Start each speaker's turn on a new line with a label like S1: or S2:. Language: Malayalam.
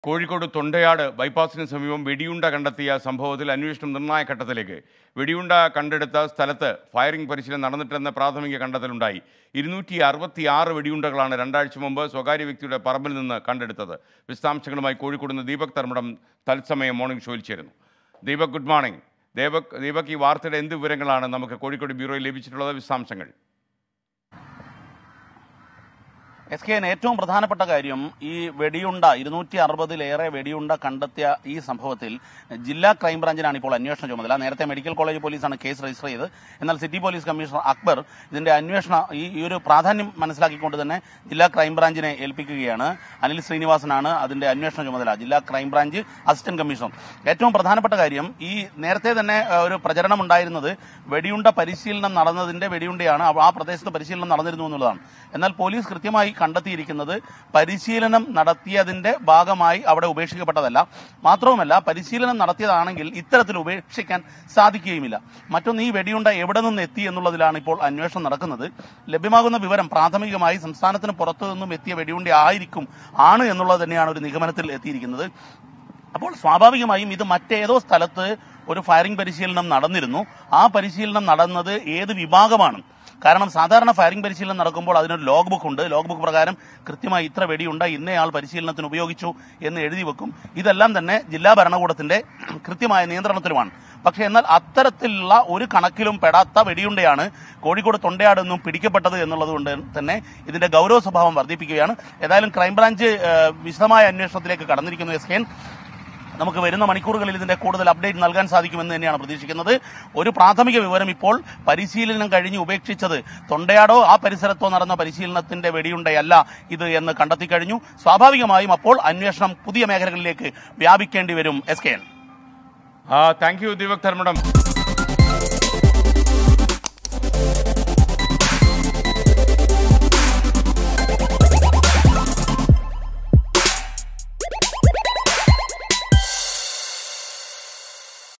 S1: കോഴിക്കോട് തൊണ്ടയാട് ബൈപ്പാസിന് സമീപം വെടിയുണ്ട കണ്ടെത്തിയ സംഭവത്തിൽ അന്വേഷണം നിർണായക ഘട്ടത്തിലേക്ക് വെടിയുണ്ട കണ്ടെടുത്ത സ്ഥലത്ത് ഫയറിംഗ് പരിശീലനം നടന്നിട്ടെന്ന പ്രാഥമിക കണ്ടെത്തലുണ്ടായി ഇരുന്നൂറ്റി അറുപത്തി ആറ് വെടിയുണ്ടകളാണ് രണ്ടാഴ്ച മുമ്പ് സ്വകാര്യ വ്യക്തിയുടെ പറമ്പിൽ നിന്ന് കണ്ടെടുത്തത് വിശദാംശങ്ങളുമായി കോഴിക്കോട് നിന്ന് ദീപക് തർമ്മടം തത്സമയം മോർണിംഗ് ഷോയിൽ ചേരുന്നു ദീപക് ഗുഡ് മോർണിംഗ് ദീപക് ദീപക് ഈ വാർത്തയുടെ എന്ത് വിവരങ്ങളാണ് നമുക്ക് കോഴിക്കോട് ബ്യൂറോയിൽ ലഭിച്ചിട്ടുള്ളത് വിശദാംശങ്ങൾ
S2: എസ് കെ ഏറ്റവും പ്രധാനപ്പെട്ട കാര്യം ഈ വെടിയുണ്ട ഇരുന്നൂറ്റി അറുപതിലേറെ വെടിയുണ്ട കണ്ടെത്തിയ ഈ സംഭവത്തിൽ ജില്ലാ ക്രൈംബ്രാഞ്ചിനാണ് ഇപ്പോൾ അന്വേഷണ ചുമതല നേരത്തെ മെഡിക്കൽ കോളേജ് പോലീസാണ് കേസ് രജിസ്റ്റർ ചെയ്തത് എന്നാൽ സിറ്റി പോലീസ് കമ്മീഷണർ അക്ബർ ഇതിന്റെ അന്വേഷണ ഈ ഈ ഒരു പ്രാധാന്യം മനസ്സിലാക്കിക്കൊണ്ട് തന്നെ ജില്ലാ ക്രൈംബ്രാഞ്ചിനെ ഏൽപ്പിക്കുകയാണ് അനിൽ ശ്രീനിവാസനാണ് അതിന്റെ അന്വേഷണ ചുമതല ജില്ലാ ക്രൈംബ്രാഞ്ച് അസിസ്റ്റന്റ് കമ്മീഷണർ ഏറ്റവും പ്രധാനപ്പെട്ട കാര്യം ഈ നേരത്തെ തന്നെ ഏഹ്, ഒരു പ്രചരണം ഉണ്ടായിരുന്നത് വെടിയുണ്ട പരിശീലനം നടന്നതിന്റെ വെടിയുണ്ടയാണ് ആ പ്രദേശത്ത് പരിശീലനം നടന്നിരുന്നു എന്നുള്ളതാണ് എന്നാൽ പോലീസ് കൃത്യമായി കണ്ടെത്തിയിരിക്കുന്നത് പരിശീലനം നടത്തിയതിന്റെ ഭാഗമായി അവിടെ ഉപേക്ഷിക്കപ്പെട്ടതല്ല മാത്രവുമല്ല പരിശീലനം നടത്തിയതാണെങ്കിൽ ഇത്തരത്തിൽ ഉപേക്ഷിക്കാൻ സാധിക്കുകയുമില്ല മറ്റൊന്ന് ഈ വെടിയുണ്ട എവിടെ നിന്ന് എത്തി എന്നുള്ളതിലാണ് ഇപ്പോൾ അന്വേഷണം നടക്കുന്നത് ലഭ്യമാകുന്ന വിവരം പ്രാഥമികമായി സംസ്ഥാനത്തിന് പുറത്തു നിന്നും എത്തിയ വെടിയുണ്ട ആയിരിക്കും ആണ് എന്നുള്ളത് തന്നെയാണ് ഒരു നിഗമനത്തിൽ എത്തിയിരിക്കുന്നത് അപ്പോൾ സ്വാഭാവികമായും ഇത് മറ്റേതോ സ്ഥലത്ത് ഒരു ഫയറിംഗ് പരിശീലനം നടന്നിരുന്നു ആ പരിശീലനം നടന്നത് ഏത് വിഭാഗമാണ് കാരണം സാധാരണ ഫയറിംഗ് പരിശീലനം നടക്കുമ്പോൾ അതിനൊരു ലോഗ് ബുക്ക് ഉണ്ട് ലോഗ് ബുക്ക് പ്രകാരം കൃത്യമായി ഇത്ര വെടിയുണ്ട ഇന്നയാൾ പരിശീലനത്തിന് ഉപയോഗിച്ചു എന്ന് എഴുതി വെക്കും ഇതെല്ലാം തന്നെ ജില്ലാ ഭരണകൂടത്തിന്റെ കൃത്യമായ നിയന്ത്രണത്തിലുമാണ് പക്ഷേ എന്നാൽ അത്തരത്തിലുള്ള ഒരു കണക്കിലും പെടാത്ത വെടിയുണ്ടയാണ് കോഴിക്കോട് തൊണ്ടയാട് നിന്നും പിടിക്കപ്പെട്ടത് എന്നുള്ളത് കൊണ്ട് തന്നെ ഇതിന്റെ ഗൗരവ സ്വഭാവം വർദ്ധിപ്പിക്കുകയാണ് ഏതായാലും ക്രൈംബ്രാഞ്ച് ഏഹ്, വിശദമായ അന്വേഷണത്തിലേക്ക് കടന്നിരിക്കുന്നു എസ് കെ എൻ. നമുക്ക് വരുന്ന മണിക്കൂറുകളിൽ ഇതിന്റെ കൂടുതൽ അപ്ഡേറ്റ് നൽകാൻ സാധിക്കുമെന്ന് തന്നെയാണ് പ്രതീക്ഷിക്കുന്നത് ഒരു പ്രാഥമിക വിവരം ഇപ്പോൾ പരിശീലനം കഴിഞ്ഞ് ഉപേക്ഷിച്ചത് തൊണ്ടയാടോ ആ പരിസരത്തോ നടന്ന പരിശീലനത്തിന്റെ വെടിയുണ്ടയല്ല ഇത് എന്ന് കണ്ടെത്തി കഴിഞ്ഞു സ്വാഭാവികമായും അപ്പോൾ അന്വേഷണം പുതിയ മേഖലകളിലേക്ക് വ്യാപിക്കേണ്ടി വരും S K N
S1: thank you Deepak Dharmadam